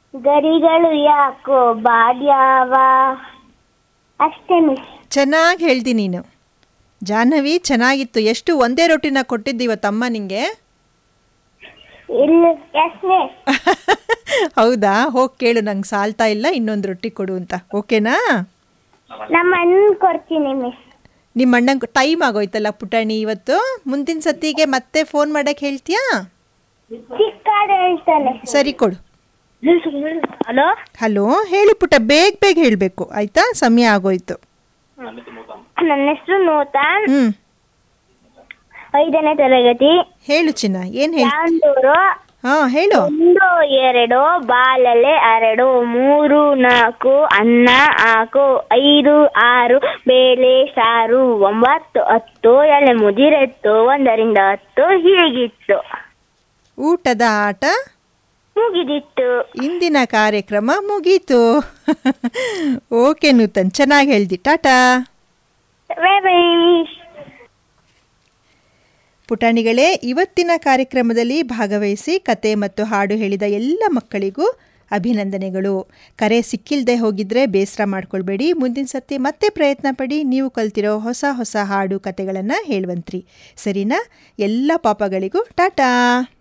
ಗರಿಗಳು ಯಾಕೋ ಬಾಡ್ಯಾವ ಅಷ್ಟೇ ಮಿಸ್ ಚೆನ್ನಾಗಿ ಹೇಳ್ದಿ ನೀನು ಜಾಹ್ನವಿ ಚೆನ್ನಾಗಿತ್ತು ಎಷ್ಟು ಒಂದೇ ರೊಟ್ಟಿನ ಕೊಟ್ಟಿದ್ದು ಇವತ್ತಮ್ಮ ನಿಂಗೆ ಇಲ್ಲ ಎಸ್ ಮಿಸ್ ಹೌದಾ ಹೋಗಿ ಕೇಳು ನಂಗೆ ಸಾಲ್ತಾ ಇಲ್ಲ ಇನ್ನೊಂದು ರೊಟ್ಟಿ ಕೊಡು ಅಂತ ಓಕೆನಾ ನಮ್ಮ ಅಣ್ಣನ್ ಕೊಡ್ತೀನಿ ಮಿಸ್ ನಿಮ್ಮ ಅಣ್ಣಂಗೆ ಟೈಮ್ ಆಗೋಯ್ತಲ್ಲ ಪುಟಾಣಿ ಇವತ್ತು ಮುಂದಿನ ಸತಿಗೆ ಮತ್ತೆ ಫೋನ್ ಮಾಡಕ್ಕೆ ಹೇಳ್ತೀಯಾ ಚಿಕ್ಕಾಡು ಹೇಳ್ತಾನೆ ಸರಿ ಕೊಡು ಹಲೋ ಹಲೋ ಹೇಳಿ ಪುಟ್ಟ ಬೇಗ ಬೇಗ ಹೇಳಬೇಕು ಆಯ್ತಾ ಸಮಯ ಆಗೋಯ್ತು ನನ್ನ ಹೆಸರು ನೂತನ್ ಹ್ಞೂ ಐದನೇ ತರಗತಿ ಹೇಳು ಚಿನ್ನ ಏನು ಹೇಳಿ ಚಾಂದೂರು ಹಾಂ ಹೇಳು ಒಂದು ಎರಡು ಬಾಲಲೆ ಎರಡು ಮೂರು ನಾಲ್ಕು ಅನ್ನ ಹಾಕು ಐದು ಆರು ಬೇಳೆ ಸಾರು ಒಂಬತ್ತು ಹತ್ತು ಎಲೆ ಮುದಿರೆತ್ತು ಒಂದರಿಂದ ಹತ್ತು ಹೀಗಿತ್ತು ಊಟದ ಆಟ ಮುಗಿದಿತ್ತು ಇಂದಿನ ಕಾರ್ಯಕ್ರಮ ಮುಗೀತು ಓಕೆ ನೂತನ್ ಚೆನ್ನಾಗಿ ಹೇಳ್ದಿ ಟಾಟಾ ಬೈ ಬೈ ಪುಟಾಣಿಗಳೇ ಇವತ್ತಿನ ಕಾರ್ಯಕ್ರಮದಲ್ಲಿ ಭಾಗವಹಿಸಿ ಕತೆ ಮತ್ತು ಹಾಡು ಹೇಳಿದ ಎಲ್ಲ ಮಕ್ಕಳಿಗೂ ಅಭಿನಂದನೆಗಳು ಕರೆ ಸಿಕ್ಕಿಲ್ಲದೆ ಹೋಗಿದ್ರೆ ಬೇಸರ ಮಾಡ್ಕೊಳ್ಬೇಡಿ ಮುಂದಿನ ಸರ್ತಿ ಮತ್ತೆ ಪ್ರಯತ್ನ ಪಡಿ ನೀವು ಕಲ್ತಿರೋ ಹೊಸ ಹೊಸ ಹಾಡು ಕತೆಗಳನ್ನು ಹೇಳುವಂತ್ರಿ ಸರಿನಾ ಎಲ್ಲ ಪಾಪಗಳಿಗೂ ಟಾಟಾ